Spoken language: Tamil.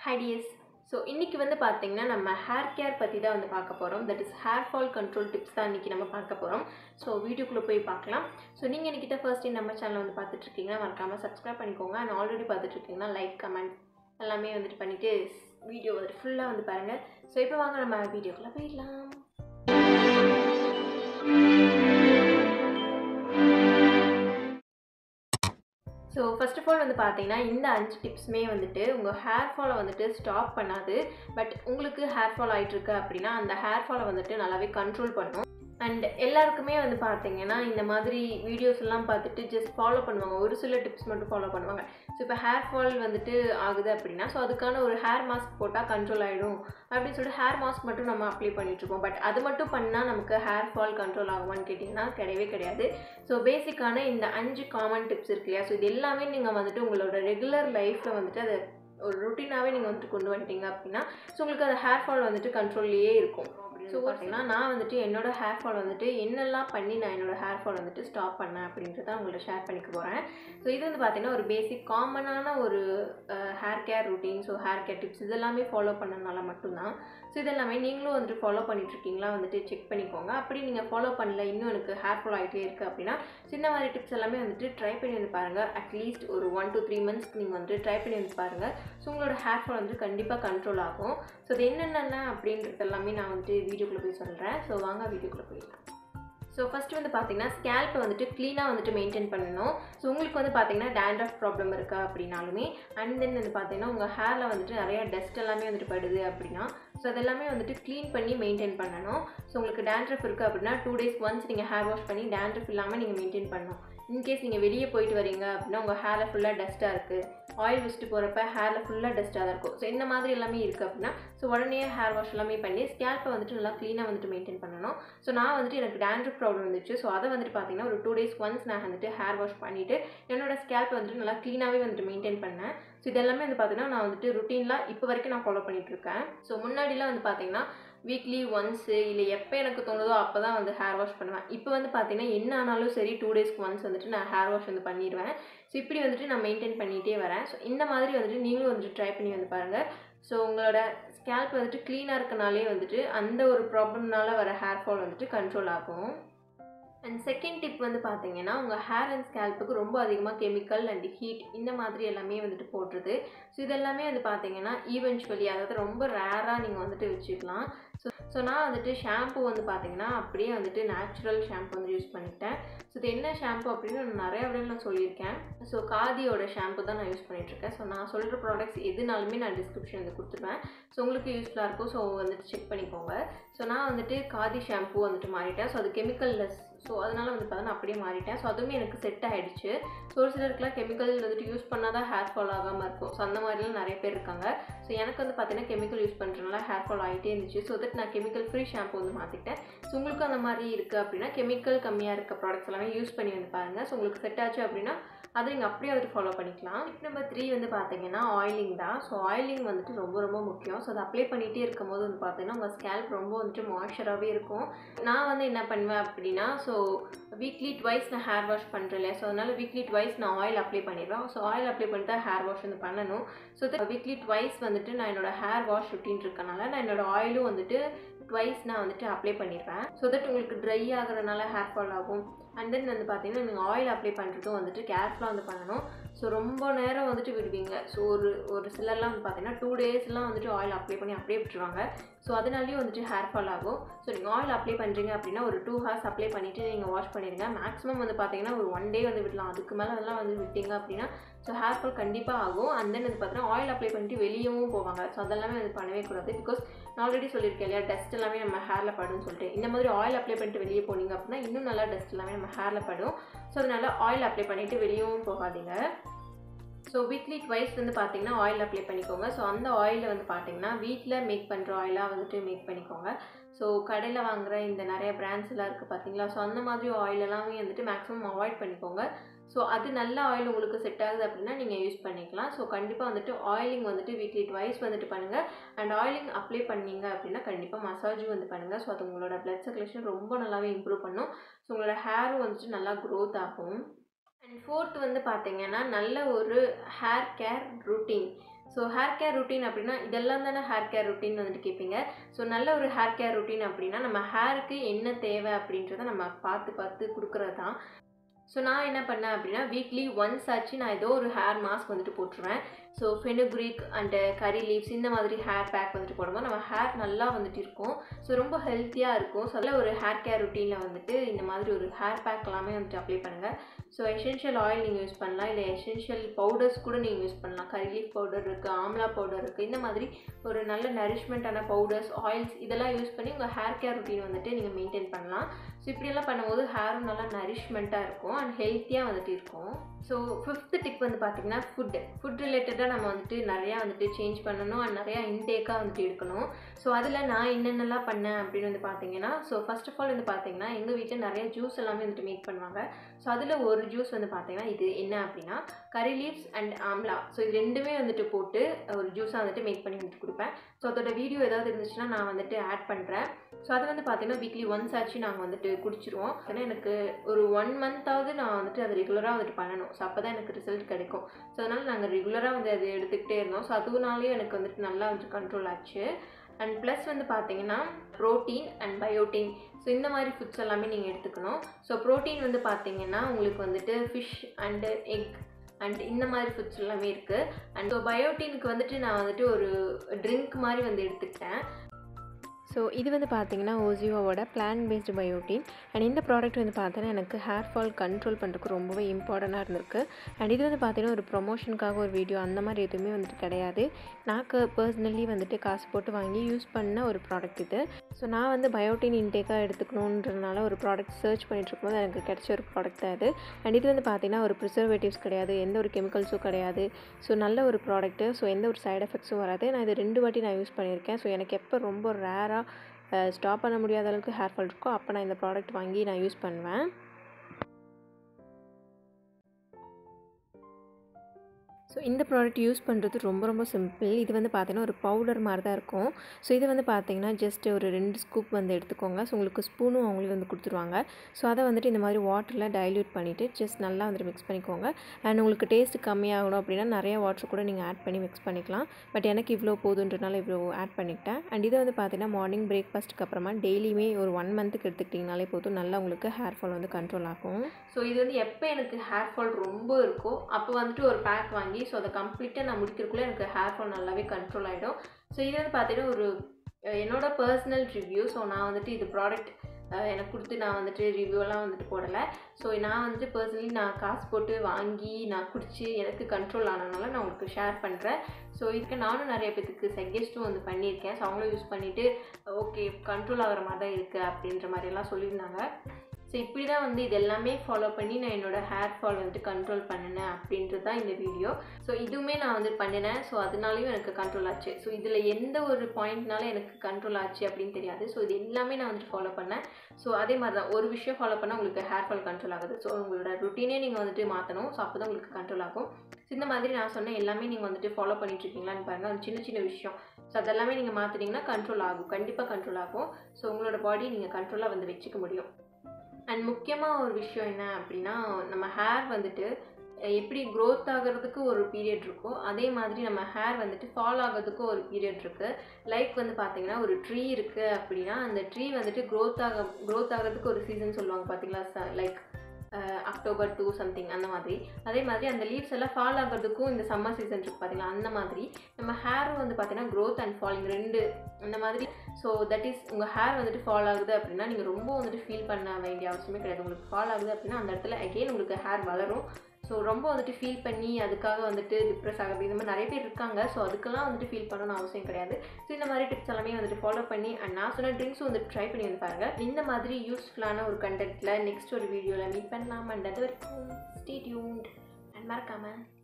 ஹைடியஸ் ஸோ இன்றைக்கி வந்து பார்த்தீங்கன்னா நம்ம ஹேர் கேர் பற்றி தான் வந்து பார்க்க போகிறோம் that is hair fall control tips தான் இன்றைக்கி நம்ம பார்க்க போகிறோம் ஸோ வீடியோக்குள்ளே போய் பார்க்கலாம் ஸோ நீங்கள் என்கிட்ட ஃபர்ஸ்ட் டைம் நம்ம சேனல் வந்து பார்த்துட்ருக்கீங்கன்னா மறக்காமல் சப்ஸ்கிரைப் பண்ணிக்கோங்க அண்ட் ஆல்ரெடி பார்த்துட்ருக்கீங்கன்னா லைக் கமெண்ட் எல்லாமே வந்துட்டு பண்ணிவிட்டு வீடியோ வந்துட்டு ஃபுல்லாக வந்து பாருங்கள் ஸோ இப்போ வாங்க நம்ம வீடியோக்குள்ளே போயிடலாம் ஸோ ஃபர்ஸ்ட் ஆஃப் ஆல் வந்து பார்த்தீங்கன்னா இந்த அஞ்சு டிப்ஸுமே வந்துட்டு உங்கள் ஹேர் ஃபாலை வந்துட்டு ஸ்டாப் பண்ணாது பட் உங்களுக்கு ஹேர் ஃபால் ஆகிட்டுருக்கு அப்படின்னா அந்த ஹேர் ஃபாலை வந்துட்டு நல்லாவே கண்ட்ரோல் பண்ணும் அண்ட் எல்லாருக்குமே வந்து பார்த்தீங்கன்னா இந்த மாதிரி வீடியோஸ் எல்லாம் பார்த்துட்டு ஜஸ்ட் ஃபாலோ பண்ணுவாங்க ஒரு சில டிப்ஸ் மட்டும் ஃபாலோ பண்ணுவாங்க ஸோ இப்போ ஹேர் ஃபால் வந்துட்டு ஆகுது அப்படின்னா ஸோ அதுக்கான ஒரு ஹேர் மாஸ்க் போட்டால் கண்ட்ரோல் ஆகிடும் அப்படின்னு சொல்லிட்டு ஹேர் மாஸ்க் மட்டும் நம்ம அப்ளை பண்ணிகிட்ருப்போம் பட் அது மட்டும் பண்ணால் நமக்கு ஹேர் ஃபால் கண்ட்ரோல் ஆகுமான்னு கேட்டிங்கன்னா கிடையவே கிடையாது ஸோ பேசிக்கான இந்த அஞ்சு காமன் டிப்ஸ் இருக்கு இல்லையா ஸோ இது எல்லாமே நீங்கள் வந்துட்டு உங்களோட ரெகுலர் லைஃப்பில் வந்துட்டு அதை ஒரு ருட்டீனாகவே நீங்கள் வந்துட்டு கொண்டு வந்துட்டீங்க அப்படின்னா ஸோ உங்களுக்கு அந்த ஹேர் ஃபால் வந்துட்டு கண்ட்ரோல்லையே இருக்கும் ஸோ பார்த்தீங்கன்னா நான் வந்துட்டு என்னோட ஹேர் ஃபால் வந்துட்டு என்னெல்லாம் பண்ணி நான் என்னோடய ஹேர் ஃபால் வந்துட்டு ஸ்டாப் பண்ணேன் அப்படின்றத உங்கள்ட்ட ஷேர் பண்ணிக்க போகிறேன் ஸோ இது வந்து பார்த்திங்கன்னா ஒரு பேசிக் காமனான ஒரு hair care routine so hair care tips இதெல்லாமே ஃபாலோ பண்ணனால மட்டும்தான் ஸோ இதெல்லாமே நீங்களும் வந்துட்டு ஃபாலோ பண்ணிட்டுருக்கீங்களா வந்துட்டு செக் பண்ணிக்கோங்க அப்படி நீங்கள் ஃபாலோ பண்ணல இன்னும் எனக்கு ஹேர் ஃபால் ஆகிட்டே இருக்குது அப்படின்னா சின்ன மாதிரி டிப்ஸ் எல்லாமே வந்துட்டு ட்ரை பண்ணி வந்து பாருங்கள் அட்லீஸ்ட் ஒரு ஒன் டு த்ரீ மந்த்ஸ்க்கு நீங்கள் வந்துட்டு ட்ரை பண்ணி வந்து பாருங்கள் ஸோ உங்களோட ஹேர் ஃபால் வந்து கண்டிப்பாக கண்ட்ரோல் ஆகும் ஸோ அது என்னென்ன அப்படின்றது எல்லாமே நான் வந்துட்டு வீடியோக்குள்ளே போய் சொல்கிறேன் ஸோ வாங்க வீடியோக்குள்ளே போயிடலாம் ஸோ ஃபஸ்ட்டு வந்து பார்த்தீங்கன்னா ஸ்கேல்ப்பை வந்துட்டு க்ளீனாக வந்துட்டு மெயின்டைன் பண்ணணும் ஸோ உங்களுக்கு வந்து பார்த்தீங்கன்னா டேண்ட்ரஃப் ப்ராப்ளம் இருக்கா அப்படின்னாலுமே அண்ட் தென் வந்து பார்த்தீங்கன்னா உங்கள் ஹேரில் வந்துட்டு நிறையா டஸ்ட் எல்லாமே வந்துட்டு படுது அப்படின்னா ஸோ அதெல்லாமே வந்துட்டு க்ளீன் பண்ணி மெயின்டைன் பண்ணணும் ஸோ உங்களுக்கு டேண்ட்ரஃப் இருக்குது அப்படின்னா டூ டேஸ் ஒன்ஸ் நீங்கள் ஹேர் வாஷ் பண்ணி டேண்ட்ரஃப் இல்லாமல் நீங்கள் மெயின்டைன் பண்ணணும் இன்கேஸ் நீங்கள் வெளியே போயிட்டு வரீங்க அப்படின்னா உங்கள் ஹேரில் ஃபுல்லாக டஸ்ட்டாக இருக்குது ஆயில் வச்சுட்டு போகிறப்ப ஹேரில் ஃபுல்லாக டஸ்ட்டாக தான் இருக்கும் ஸோ இந்த மாதிரி எல்லாமே இருக்குது அப்படின்னா ஸோ உடனே ஹேர் வாஷ் எல்லாமே பண்ணி ஸ்கேல்ப்பை வந்துட்டு நல்லா க்ளீனாக வந்துட்டு மெயின்டைன் பண்ணணும் ஸோ நான் வந்துட்டு எனக்கு டேண்ட்ரஃப் ப்ராப்ளம் வந்துச்சு ஸோ அதை வந்துட்டு பார்த்தீங்கன்னா ஒரு டூ டேஸ் ஒன்ஸ் நான் வந்துட்டு ஹேர் வாஷ் பண்ணிவிட்டு என்னோடய ஸ்கேல்ப்பை வந்துட்டு நல்லா க்ளீனாகவே வந்துட்டு மெயின்டைன் பண்ணேன் ஸோ இதெல்லாமே வந்து பார்த்தீங்கன்னா நான் வந்துட்டு ருட்டீனில் இப்போ வரைக்கும் நான் ஃபாலோ பண்ணிகிட்ருக்கேன் ஸோ முன்னாடிலாம் வந்து பார்த்தீங்கன்னா வீக்லி ஒன்ஸு இல்லை எப்போ எனக்கு தோணுதோ அப்போ தான் வந்து ஹேர் வாஷ் பண்ணுவேன் இப்போ வந்து பார்த்தீங்கன்னா என்ன ஆனாலும் சரி டூ டேஸ்க்கு ஒன்ஸ் வந்துட்டு நான் ஹேர் வாஷ் வந்து பண்ணிடுவேன் ஸோ இப்படி வந்துட்டு நான் மெயின்டைன் பண்ணிகிட்டே வரேன் ஸோ இந்த மாதிரி வந்துட்டு நீங்களும் வந்துட்டு ட்ரை பண்ணி வந்து பாருங்கள் ஸோ உங்களோட ஸ்கேல்ப் வந்துட்டு க்ளீனாக இருக்கனாலே வந்துட்டு அந்த ஒரு ப்ராப்ளம்னால வர ஹேர் ஃபால் வந்துட்டு கண்ட்ரோல் ஆகும் அண்ட் செகண்ட் டிப் வந்து பார்த்தீங்கன்னா உங்கள் ஹேர் அண்ட் ஸ்கேல்ப்புக்கு ரொம்ப அதிகமாக கெமிக்கல் அண்ட் ஹீட் இந்த மாதிரி எல்லாமே வந்துட்டு போட்டுருது ஸோ இதெல்லாமே வந்து பார்த்தீங்கன்னா ஈவென்ச்சுவலி அதாவது ரொம்ப ரேராக நீங்கள் வந்துட்டு வச்சுக்கலாம் ஸோ ஸோ நான் வந்துட்டு ஷாம்பு வந்து பார்த்தீங்கன்னா அப்படியே வந்துட்டு நேச்சுரல் ஷாம்பு வந்து யூஸ் பண்ணிக்கிட்டேன் ஸோ இது என்ன ஷாம்பு அப்படின்னு நான் நிறைய விட நான் சொல்லியிருக்கேன் ஸோ காதியோட ஷாம்பு தான் நான் யூஸ் பண்ணிகிட்ருக்கேன் ஸோ நான் சொல்கிற ப்ராடக்ட்ஸ் எதுனாலுமே நான் டிஸ்கிரிப்ஷன் வந்து கொடுத்துருவேன் ஸோ உங்களுக்கு யூஸ்ஃபுல்லாக இருக்கும் ஸோ வந்துட்டு செக் பண்ணிக்கோங்க ஸோ நான் வந்துட்டு காதி ஷாம்பு வந்துட்டு மாறிட்டேன் ஸோ அது கெமிக்கல் லெஸ் ஸோ அதனால் வந்து பார்த்தா நான் அப்படியே மாறிட்டேன் ஸோ அதுவுமே எனக்கு செட் ஆகிடுச்சு ஸோ ஒரு சிலருக்குலாம் கெமிக்கல் வந்துட்டு யூஸ் பண்ணால் தான் ஹேர் ஃபால் ஆகாமல் இருக்கும் ஸோ அந்த மாதிரிலாம் நிறைய பேர் இருக்காங்க ஸோ எனக்கு வந்து பார்த்தீங்கன்னா கெமிக்கல் யூஸ் பண்ணுறதுனால ஹேர் ஃபால் ஆகிட்டே இருந்துச்சு ஸோ தட் நான் கெமிக்கல் ஃப்ரீ ஷாம்பு வந்து மாற்றிட்டேன் ஸோ உங்களுக்கு அந்த மாதிரி இருக்குது அப்படின்னா கெமிக்கல் கம்மியாக இருக்க ப்ராடக்ட்ஸ் எல்லாமே யூஸ் பண்ணி வந்து பாருங்கள் ஸோ உங்களுக்கு செட் ஆச்சு அப்படின்னா அதை நீங்கள் அப்படியே வந்துட்டு ஃபாலோ பண்ணிக்கலாம் டிப் நம்பர் த்ரீ வந்து பார்த்தீங்கன்னா ஆயிலிங் தான் ஸோ ஆயிலிங் வந்துட்டு ரொம்ப ரொம்ப முக்கியம் ஸோ அதை அப்ளை பண்ணிகிட்டே இருக்கும் போது வந்து பார்த்தீங்கன்னா உங்கள் ஸ்கேல்ப் ரொம்ப வந்துட்டு மாய்ஸ்சராகவே இருக்கும் நான் வந்து என்ன பண்ணுவேன் அப்படின்னா ஸோ வீக்லி ட்வைஸ் நான் ஹேர் வாஷ் பண்ணுறேன் இல்லையா ஸோ அதனால் வீக்லி ட்வைஸ் நான் ஆயில் அப்ளை பண்ணிடுவேன் ஸோ ஆயில் அப்ளை பண்ணிட்டு தான் ஹேர் வாஷ் வந்து பண்ணணும் ஸோ வீக்லி ட்வைஸ் வந்துட்டு நான் என்னோடய ஹேர் வாஷ் ருட்டீன் இருக்கனால நான் என்னோடய ஆயிலும் வந்துட்டு ட்வைஸ் நான் வந்துட்டு அப்ளை பண்ணிடுவேன் ஸோ தட் உங்களுக்கு ட்ரை ஆகிறதுனால ஹேர் ஃபால் ஆகும் அண்ட் தென் வந்து பார்த்தீங்கன்னா நீங்கள் ஆயில் அப்ளை பண்ணுறதும் வந்துட்டு கேர்ஃபுல்லாக வந்து பண்ணணும் ஸோ ரொம்ப நேரம் வந்துட்டு விடுவீங்க ஸோ ஒரு ஒரு சிலர்லாம் வந்து பார்த்தீங்கன்னா டூ டேஸ்லாம் வந்துட்டு ஆயில் அப்ளை பண்ணி அப்படியே விட்டுருவாங்க ஸோ அதனாலேயும் வந்துட்டு ஹேர் ஃபால் ஆகும் ஸோ நீங்கள் ஆயில் அப்ளை பண்ணுறீங்க அப்படின்னா ஒரு டூ ஹவர்ஸ் அப்ளை பண்ணிவிட்டு நீங்கள் வாஷ் பண்ணிடுங்க மேக்ஸிமம் வந்து பார்த்தீங்கன்னா ஒரு ஒன் டே வந்து விடலாம் அதுக்கு மேலே அதெல்லாம் வந்து விட்டீங்க அப்படின்னா ஸோ ஹேர் ஃபால் கண்டிப்பாக ஆகும் அண்ட் தென் வந்து பார்த்தீங்கன்னா ஆயில் அப்ளை பண்ணிட்டு வெளியவும் போவாங்க ஸோ அதெல்லாமே வந்து பண்ணவே கூடாது பிகாஸ் நான் ஆல்ரெடி சொல்லியிருக்கேன் இல்லையா டஸ்ட் எல்லாமே நம்ம ஹேரில் படுன்னு சொல்லிட்டு இந்த மாதிரி ஆயில் அப்ளை பண்ணிட்டு வெளியே போனீங்க அப்படின்னா இன்னும் நல்லா டஸ்ட் எல்லாமே நம்ம ஹேரில் படும் ஸோ அதனால் ஆயில் அப்ளை பண்ணிவிட்டு வெளியவும் போகாதீங்க ஸோ வீக்லி ட்வைஸ் வந்து பார்த்தீங்கன்னா ஆயில் அப்ளை பண்ணிக்கோங்க ஸோ அந்த ஆயிலை வந்து பார்த்தீங்கன்னா வீட்டில் மேக் பண்ணுற ஆயிலாக வந்துட்டு மேக் பண்ணிக்கோங்க ஸோ கடையில் வாங்குகிற இந்த நிறைய பிராண்ட்ஸ் எல்லாம் இருக்குது பார்த்தீங்களா ஸோ அந்த மாதிரி ஆயில் எல்லாமே வந்துட்டு மேக்ஸிமம் அவாய்ட் பண்ணிக்கோங்க ஸோ அது நல்ல ஆயில் உங்களுக்கு செட் ஆகுது அப்படின்னா நீங்கள் யூஸ் பண்ணிக்கலாம் ஸோ கண்டிப்பாக வந்துட்டு ஆயிலிங் வந்துட்டு வீக்லி ட்வைஸ் வந்துட்டு பண்ணுங்கள் அண்ட் ஆயிலிங் அப்ளை பண்ணீங்க அப்படின்னா கண்டிப்பாக மசாஜும் வந்து பண்ணுங்கள் ஸோ அது உங்களோட ப்ளட் சர்க்குலேஷன் ரொம்ப நல்லாவே இம்ப்ரூவ் பண்ணும் ஸோ உங்களோட ஹேரும் வந்துட்டு நல்லா க்ரோத் ஆகும் அண்ட் ஃபோர்த் வந்து பார்த்தீங்கன்னா நல்ல ஒரு hair care routine so so hair care routine அப்படின்னா இதெல்லாம் தானே ஹேர் கேர் ருட்டீன் வந்துட்டு கேட்பீங்க ஸோ நல்ல ஒரு ஹேர் கேர் ருட்டீன் அப்படின்னா நம்ம ஹேருக்கு என்ன தேவை அப்படின்றத நம்ம பார்த்து பார்த்து கொடுக்குறது தான் ஸோ நான் என்ன பண்ணேன் அப்படின்னா வீக்லி ஒன்ஸ் ஆச்சு நான் ஏதோ ஒரு ஹேர் மாஸ்க் வந்துட்டு போட்டுருவேன் so fenugreek and curry leaves இந்த மாதிரி ஹேர் பேக் வந்துட்டு போடும்போது நம்ம ஹேர் நல்லா வந்துட்டு இருக்கும் ஸோ ரொம்ப ஹெல்த்தியாக இருக்கும் ஸோ அதில் ஒரு ஹேர் கேர் ருட்டீனில் வந்துட்டு இந்த மாதிரி ஒரு ஹேர் பேக் எல்லாமே வந்துட்டு அப்ளை பண்ணுங்கள் ஸோ எசென்ஷியல் ஆயில் நீங்கள் யூஸ் பண்ணலாம் இல்லை எசென்ஷியல் பவுடர்ஸ் கூட நீங்கள் யூஸ் பண்ணலாம் கரி லீஃப் பவுடர் இருக்குது ஆம்லா பவுடர் இருக்குது இந்த மாதிரி ஒரு நல்ல நரிஷ்மெண்ட்டான பவுடர்ஸ் ஆயில்ஸ் இதெல்லாம் யூஸ் பண்ணி உங்கள் ஹேர் கேர் ருட்டீன் வந்துட்டு நீங்கள் மெயின்டைன் பண்ணலாம் ஸோ இப்படியெல்லாம் பண்ணும்போது ஹேரும் நல்லா நரிஷ்மெண்ட்டாக இருக்கும் அண்ட் ஹெல்த்தியாக வந்துட்டு இருக்கும் ஸோ ஃபிஃப்த்து டிப் வந்து பார்த்திங்கன்னா ஃபுட்டு ஃபுட் ரிலேட்டடாக நம்ம வந்துட்டு நிறையா வந்துட்டு சேஞ்ச் பண்ணணும் அண்ட் நிறையா இன்டேக்காக வந்துட்டு எடுக்கணும் ஸோ அதில் நான் என்னென்னலாம் பண்ணேன் அப்படின்னு வந்து பார்த்தீங்கன்னா ஸோ ஃபஸ்ட் ஆஃப் ஆல் வந்து பார்த்தீங்கன்னா எங்கள் வீட்டில் நிறைய ஜூஸ் எல்லாமே வந்துட்டு மேக் பண்ணுவாங்க ஸோ அதில் ஒரு ஜூஸ் வந்து பார்த்தீங்கன்னா இது என்ன அப்படின்னா curry leaves and amla so இது ரெண்டுமே வந்துட்டு போட்டு ஒரு ஜூஸாக வந்துட்டு மேக் பண்ணி வந்துட்டு கொடுப்பேன் ஸோ அதோட வீடியோ ஏதாவது இருந்துச்சுன்னா நான் வந்துட்டு ஆட் பண்ணுறேன் ஸோ அது வந்து பார்த்தீங்கன்னா வீக்லி ஒன்ஸ் ஆச்சு நாங்கள் வந்துட்டு குடிச்சிருவோம் ஏன்னா எனக்கு ஒரு ஒன் மந்த்தாவது நான் வந்துட்டு அது ரெகுலராக வந்துட்டு பண்ணணும் ஸோ அப்போ தான் எனக்கு ரிசல்ட் கிடைக்கும் ஸோ அதனால் நாங்கள் ரெகுலராக வந்து அது எடுத்துக்கிட்டே இருந்தோம் ஸோ அதுனாலேயே எனக்கு வந்துட்டு நல்லா வந்துட்டு கண்ட்ரோல் ஆச்சு அண்ட் ப்ளஸ் வந்து பார்த்தீங்கன்னா ப்ரோட்டீன் அண்ட் பயோட்டீன் ஸோ இந்த மாதிரி ஃபுட்ஸ் எல்லாமே நீங்கள் எடுத்துக்கணும் ஸோ ப்ரோட்டீன் வந்து பார்த்தீங்கன்னா உங்களுக்கு வந்துட்டு ஃபிஷ் அண்டு எக் அண்ட் இந்த மாதிரி ஃபுட்ஸ் எல்லாமே இருக்குது அண்ட் ஸோ பயோட்டீனுக்கு வந்துட்டு நான் வந்துட்டு ஒரு ட்ரிங்க் மாதிரி வந்து எடுத்துக்கிட்டேன் ஸோ இது வந்து பார்த்தீங்கன்னா ஓசியோவோட பிளான் பேஸ்டு பயோட்டின் அண்ட் இந்த ப்ராடக்ட் வந்து பார்த்தீங்கன்னா எனக்கு ஹேர் ஃபால் கண்ட்ரோல் பண்ணுறதுக்கு ரொம்பவே இம்பார்ட்டண்ட்டாக இருந்திருக்கு அண்ட் இது வந்து பார்த்தீங்கன்னா ஒரு ப்ரொமோஷனுக்காக ஒரு வீடியோ அந்த மாதிரி எதுவுமே வந்துட்டு கிடையாது நான் பர்சனலி வந்துட்டு காசு போட்டு வாங்கி யூஸ் பண்ண ஒரு ப்ராடக்ட் இது ஸோ நான் வந்து பயோட்டின் இன்டேக்காக எடுத்துக்கணுன்றதுனால ஒரு ப்ராடக்ட் சர்ச் பண்ணிட்டு இருக்கும்போது எனக்கு கிடைச்ச ஒரு ப்ராடக்ட் தான் இது அண்ட் இது வந்து பார்த்தீங்கன்னா ஒரு ப்ரிசர்வேட்டிவ்ஸ் கிடையாது எந்த ஒரு கெமிக்கல்ஸும் கிடையாது ஸோ நல்ல ஒரு ப்ராடக்ட்டு ஸோ எந்த ஒரு சைட் எஃபெக்ட்ஸும் வராது நான் இது ரெண்டு வாட்டி நான் யூஸ் பண்ணியிருக்கேன் ஸோ எனக்கு எப்போ ரொம்ப ரேராக ஸ்டாப் பண்ண முடியாத அளவுக்கு ஹேர் ஃபால் இருக்கோ அப்போ நான் இந்த ப்ராடக்ட் வாங்கி நான் யூஸ் பண்ணுவேன் ஸோ இந்த ப்ராடக்ட் யூஸ் பண்ணுறது ரொம்ப ரொம்ப சிம்பிள் இது வந்து பார்த்தீங்கன்னா ஒரு பவுடர் மாதிரி தான் இருக்கும் ஸோ இது வந்து பார்த்தீங்கன்னா ஜஸ்ட் ஒரு ரெண்டு ஸ்கூப் வந்து எடுத்துக்கோங்க ஸோ உங்களுக்கு ஸ்பூனும் அவங்களே வந்து கொடுத்துருவாங்க ஸோ அதை வந்துட்டு இந்த மாதிரி வாட்டரில் டைல்யூட் பண்ணிவிட்டு ஜஸ்ட் நல்லா வந்துட்டு மிக்ஸ் பண்ணிக்கோங்க அண்ட் உங்களுக்கு டேஸ்ட் கம்மியாகணும் அப்படின்னா நிறைய வாட்டர் கூட நீங்கள் ஆட் பண்ணி மிக்ஸ் பண்ணிக்கலாம் பட் எனக்கு இவ்வளோ போதுன்றனால இவ்வளோ ஆட் பண்ணிக்கிட்டேன் அண்ட் இதை வந்து பார்த்தீங்கன்னா மார்னிங் பிரேக்ஃபாஸ்ட்டுக்கு அப்புறமா டெய்லியுமே ஒரு ஒன் மந்த்துக்கு எடுத்துக்கிட்டிங்கனாலே போதும் நல்லா உங்களுக்கு ஹேர் ஃபால் வந்து கண்ட்ரோல் ஆகும் ஸோ இது வந்து எப்போ எனக்கு ஹேர் ஃபால் ரொம்ப இருக்கோ அப்போ வந்துட்டு ஒரு பேக் வாங்கி ஸோ அதை கம்ப்ளீட்டாக நான் முடிக்கிறதுக்குள்ளே எனக்கு ஹேர் ஃபால் நல்லாவே கண்ட்ரோல் ஆகிடும் ஸோ இது வந்து பார்த்தீங்கன்னா ஒரு என்னோட பர்சனல் ரிவ்யூ ஸோ நான் வந்துட்டு இது ப்ராடக்ட் எனக்கு கொடுத்து நான் வந்துட்டு ரிவ்யூலாம் வந்துட்டு போடலை ஸோ நான் வந்துட்டு பர்சனலி நான் காசு போட்டு வாங்கி நான் குடித்து எனக்கு கண்ட்ரோல் ஆனதுனால நான் உங்களுக்கு ஷேர் பண்ணுறேன் ஸோ இதுக்கு நானும் நிறைய பேத்துக்கு சஜெஸ்ட்டும் வந்து பண்ணியிருக்கேன் ஸோ அவங்களும் யூஸ் பண்ணிவிட்டு ஓகே கண்ட்ரோல் ஆகிற மாதிரி தான் இருக்குது அப்படின்ற மாதிரியெல்லாம் சொல்லியிருந்தாங்க ஸோ இப்படி தான் வந்து இது எல்லாமே ஃபாலோ பண்ணி நான் என்னோடய ஹேர் ஃபால் வந்துட்டு கண்ட்ரோல் பண்ணினேன் அப்படின்றது தான் இந்த வீடியோ ஸோ இதுவுமே நான் வந்து பண்ணினேன் ஸோ அதனாலையும் எனக்கு கண்ட்ரோல் ஆச்சு ஸோ இதில் எந்த ஒரு பாயிண்ட்னால எனக்கு கண்ட்ரோல் ஆச்சு அப்படின்னு தெரியாது ஸோ இது எல்லாமே நான் வந்துட்டு ஃபாலோ பண்ணேன் ஸோ அதே மாதிரி தான் ஒரு விஷயம் ஃபாலோ பண்ணால் உங்களுக்கு ஹேர் ஃபால் கண்ட்ரோல் ஆகுது ஸோ உங்களோட ருட்டீனே நீங்கள் வந்துட்டு மாற்றணும் ஸோ அப்போ தான் உங்களுக்கு கண்ட்ரோல் ஆகும் ஸோ இந்த மாதிரி நான் சொன்ன எல்லாமே நீங்கள் வந்துட்டு ஃபாலோ பண்ணிட்டுருக்கீங்களான்னு பாருங்கள் ஒரு சின்ன சின்ன விஷயம் ஸோ அதெல்லாமே நீங்கள் மாற்றிட்டீங்கன்னா கண்ட்ரோல் ஆகும் கண்டிப்பாக கண்ட்ரோல் ஆகும் ஸோ உங்களோட பாடி நீங்கள் கண்ட்ரோலாக வந்து வச்சுக்க முடியும் அண்ட் முக்கியமாக ஒரு விஷயம் என்ன அப்படின்னா நம்ம ஹேர் வந்துட்டு எப்படி க்ரோத் ஆகிறதுக்கு ஒரு பீரியட் இருக்கோ அதே மாதிரி நம்ம ஹேர் வந்துட்டு ஃபால் ஆகிறதுக்கு ஒரு பீரியட் இருக்குது லைக் வந்து பார்த்தீங்கன்னா ஒரு ட்ரீ இருக்குது அப்படின்னா அந்த ட்ரீ வந்துட்டு க்ரோத் ஆக க்ரோத் ஆகிறதுக்கு ஒரு சீசன் சொல்லுவாங்க பார்த்தீங்களா லைக் அக்டோபர் டூ சம்திங் அந்த மாதிரி அதே மாதிரி அந்த லீவ்ஸ் எல்லாம் ஃபால் ஆகிறதுக்கும் இந்த சம்மர் சீசன் இருக்குது பார்த்தீங்களா அந்த மாதிரி நம்ம ஹேரும் வந்து பார்த்தீங்கன்னா க்ரோத் அண்ட் ஃபாலிங் ரெண்டு அந்த மாதிரி ஸோ தட் இஸ் உங்கள் ஹேர் வந்துட்டு ஃபால் ஆகுது அப்படின்னா நீங்கள் ரொம்ப வந்துட்டு ஃபீல் பண்ண வேண்டிய அவசியமே கிடையாது உங்களுக்கு ஃபால் ஆகுது அப்படின்னா அந்த இடத்துல அகெயின் உங்களுக்கு ஹேர் வளரும் ஸோ ரொம்ப வந்துட்டு ஃபீல் பண்ணி அதுக்காக வந்துட்டு டிப்ரெஸ் ஆகிறது இந்த மாதிரி நிறைய பேர் இருக்காங்க ஸோ அதுக்கெல்லாம் வந்துட்டு ஃபீல் பண்ணணும்னு அவசியம் கிடையாது ஸோ இந்த மாதிரி டிப்ஸ் எல்லாமே வந்துட்டு ஃபாலோ பண்ணி அண்ட் நான் சொன்ன ட்ரிங்க்ஸும் வந்துட்டு ட்ரை பண்ணி வந்து பாருங்கள் இந்த மாதிரி யூஸ்ஃபுல்லான ஒரு கண்டென்ட்டில் நெக்ஸ்ட் ஒரு வீடியோவில் மீட் பண்ணலாம் அண்ட் அது வரைக்கும் ஸ்டே டியூன்ட் அண்ட் மறக்காமல்